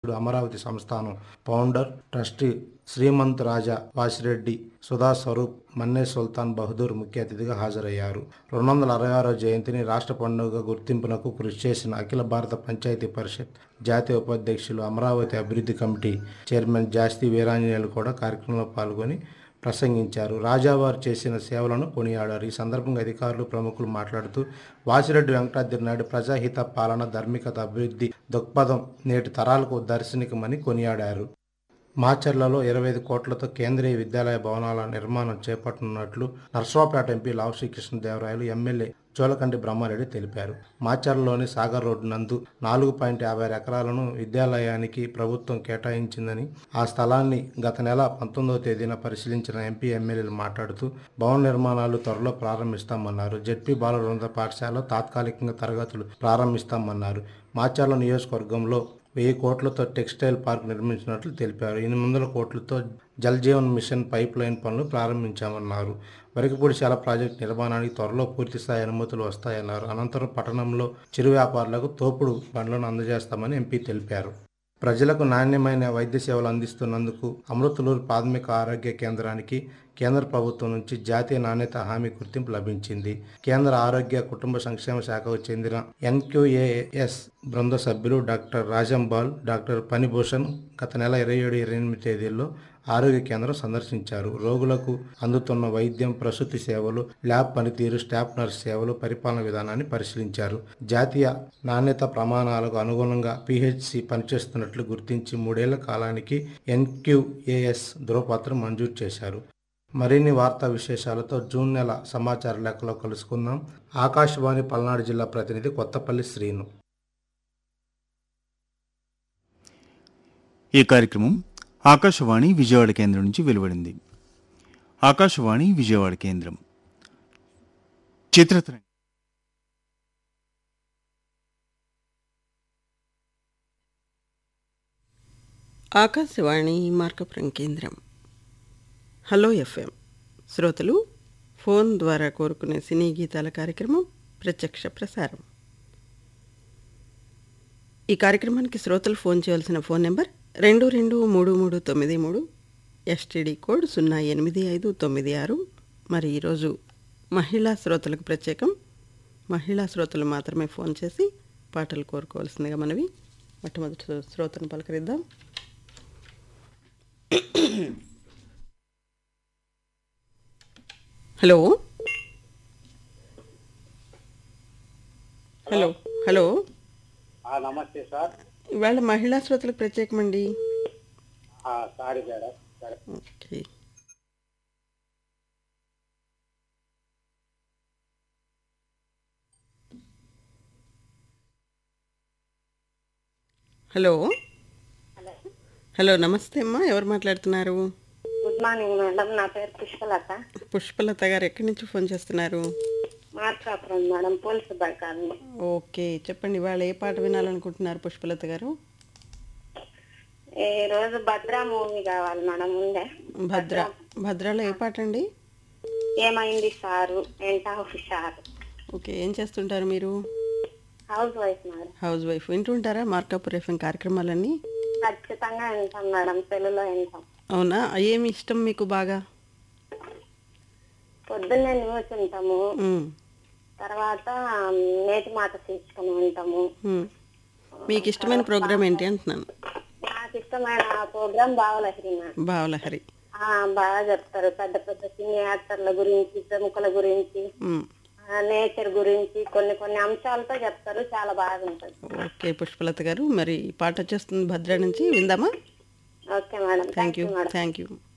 అధ్యక్షుడు అమరావతి సంస్థానం founder trustee Srimanth Raja Vasireddy Sudha Swaroop Manne Sultan Bahadur ముఖ్య అతిథిగా హాజరయ్యారు రెండు వందల అరవై ఆరో జయంతిని రాష్ట్ర పండుగ గుర్తింపునకు కృషి చేసిన అఖిల భారత పంచాయతీ పరిషత్ జాతీయ ఉపాధ్యక్షులు అమరావతి అభివృద్ధి కమిటీ చైర్మన్ జాస్తి వీరాంజనేయులు కూడా కార్యక్రమంలో పాల్గొని ప్రసంగించారు రాజావారు చేసిన సేవలను కొనియాడారు ఈ సందర్భంగా అధికారులు ప్రముఖులు మాట్లాడుతూ వాసిరెడ్డి వెంకటాద్రి నాయుడు ప్రజాహిత పాలన ధార్మికత అభివృద్ధి దృక్పథం నేటి తరాలకు దర్శనికమని కొనియాడారు మాచర్లలో ఇరవై ఐదు కోట్లతో కేంద్రీయ విద్యాలయ భవనాల నిర్మాణం చేపట్టనున్నట్లు నర్సరావుపేట ఎంపీ లావు శ్రీకృష్ణదేవరాయలు ఎమ్మెల్యే జోలకంటి బ్రహ్మారెడ్డి తెలిపారు మాచర్లలోని సాగర్ రోడ్డు నందు నాలుగు పాయింట్ యాభై ఆరు ఎకరాలను విద్యాలయానికి ప్రభుత్వం కేటాయించిందని ఆ స్థలాన్ని గత నెల పంతొమ్మిదవ తేదీన పరిశీలించిన ఎంపీ ఎమ్మెల్యేలు మాట్లాడుతూ భవన నిర్మాణాలు త్వరలో ప్రారంభిస్తామన్నారు జడ్పీ బాలవృంద పాఠశాలలో తాత్కాలికంగా తరగతులు ప్రారంభిస్తామన్నారు మాచర్ల నియోజకవర్గంలో వెయ్యి కోట్లతో టెక్స్టైల్ పార్క్ నిర్మించినట్లు తెలిపారు ఎనిమిది వందల కోట్లతో Jal Jeevan mission pipe line పనులు ప్రారంభించామన్నారు వరికపూడిశాల ప్రాజెక్టు నిర్మాణానికి త్వరలో పూర్తి స్థాయి అనుమతులు వస్తాయన్నారు అనంతరం పట్టణంలో చిరు వ్యాపారులకు తోపుడు బండ్లను అందజేస్తామని ఎంపీ తెలిపారు ప్రజలకు నాణ్యమైన వైద్య సేవలు అందిస్తున్నందుకు అమృతలూరు ప్రాథమిక ఆరోగ్య కేంద్రానికి కేంద్ర ప్రభుత్వం నుంచి జాతీయ నాణ్యత హామీ గుర్తింపు లభించింది కేంద్ర ఆరోగ్య కుటుంబ సంక్షేమ శాఖకు చెందిన ఎన్క్యూఏఎస్ బృంద సభ్యులు డాక్టర్ రాజంబాల్ డాక్టర్ పనిభూషణ్ గత నెల ఇరవై ఏడు ఇరవై ఎనిమిది తేదీల్లో ఆరోగ్య కేంద్రం సందర్శించారు రోగులకు అందుతున్న వైద్యం ప్రసూతి సేవలు ల్యాబ్ పనితీరు స్టాఫ్ నర్స్ సేవలు పరిపాలన విధానాన్ని పరిశీలించారు జాతీయ నాణ్యత ప్రమాణాలకు అనుగుణంగా పిహెచ్సి పనిచేస్తున్నట్లు గుర్తించి మూడేళ్ల కాలానికి ఎన్క్యూఏఎస్ ధృవపత్రం మంజూరు చేశారు మరిన్ని వార్తా విశేషాలతో జూన్ నెల సమాచార లేఖలో కలుసుకుందాం ఆకాశవాణి పల్నాడు జిల్లా ప్రతినిధి కొత్తపల్లి శ్రీను ఈ కార్యక్రమం ఆకాశవాణి విజయవాడ కేంద్రం నుంచి వెలువడింది ఆకాశవాణి విజయవాడ కేంద్రం చిత్రతరంగ ఆకాశవాణి మార్కపురం కేంద్రం హలో ఎఫ్ఎం శ్రోతలు ఫోన్ ద్వారా కోరుకునే సినీ గీతాల కార్యక్రమం ప్రత్యక్ష ప్రసారం ఈ కార్యక్రమానికి శ్రోతలు ఫోన్ చేయాల్సిన ఫోన్ నెంబర్ రెండు రెండు మూడు మూడు తొమ్మిది మూడు ఎస్టీడీ కోడ్ సున్నా ఎనిమిది ఐదు తొమ్మిది ఆరు మరి ఈరోజు మహిళా శ్రోతలకు ప్రత్యేకం మహిళా శ్రోతలు మాత్రమే ఫోన్ చేసి పాటలు కోరుకోవాల్సిందిగా మనవి మొట్టమొదటి శ్రోతను పలకరిద్దాం హలో హలో హలో ఆ, నమస్తే సార్ ఇవాళ మహిళా శ్రోతలకు ప్రత్యేకమండి ఆ, సారీ మేడం సరే ఓకే హలో హలో నమస్తే అమ్మా ఎవరు మాట్లాడుతున్నారు గుడ్ మార్నింగ్ మేడం నా పేరు పుష్పలత పుష్పలత గారు ఎక్కడి నుంచి ఫోన్ చేస్తున్నారు మార్కాపురం మేడం పోలీసు బైకాన్ని ఓకే చెప్పండి ఇవాళ ఏ పాట వినాలనుకుంటున్నారు పుష్పలత గారు ఈ రోజు భద్రా మూవీ కావాలి మేడం ఉండే భద్ర భద్రాలో ఏ పాట అండి ఏమైంది సారు ఏంటా హుషారు ఓకే ఏం చేస్తుంటారు మీరు house wife madam house wife వింటుంటారా మార్కాపూర్ ఎఫ్ఎం కార్యక్రమాలన్నీ ఖచ్చితంగా వింటాం మేడం తెలుగులో వింటాం అవునా ఏమి ఇష్టం మీకు బాగా పొద్దున్నే న్యూస్ వింటాము ఉమ్, తర్వాత నేటి మాట శీర్షికను వింటాము ఉమ్. మీకు ఇష్టమైన ప్రోగ్రామ్ ఏంటి అంటున్నాను నాకు ఇష్టమైన ప్రోగ్రామ్ బావలహరి మేడం భావలహరి ఆ, బాగా చెప్తారు పెద్ద పెద్ద సినీ యాక్టర్ల గురించి ప్రముఖుల గురించి ఉమ్, నేచర్ గురించి కొన్ని కొన్ని అంశాలతో చెప్తారు చాలా బాగుంటది ఓకే పుష్పలత గారు మరి ఈ పాట వచ్చేస్తుంది భద్ర నుంచి విందామా okay madam thank you madam thank you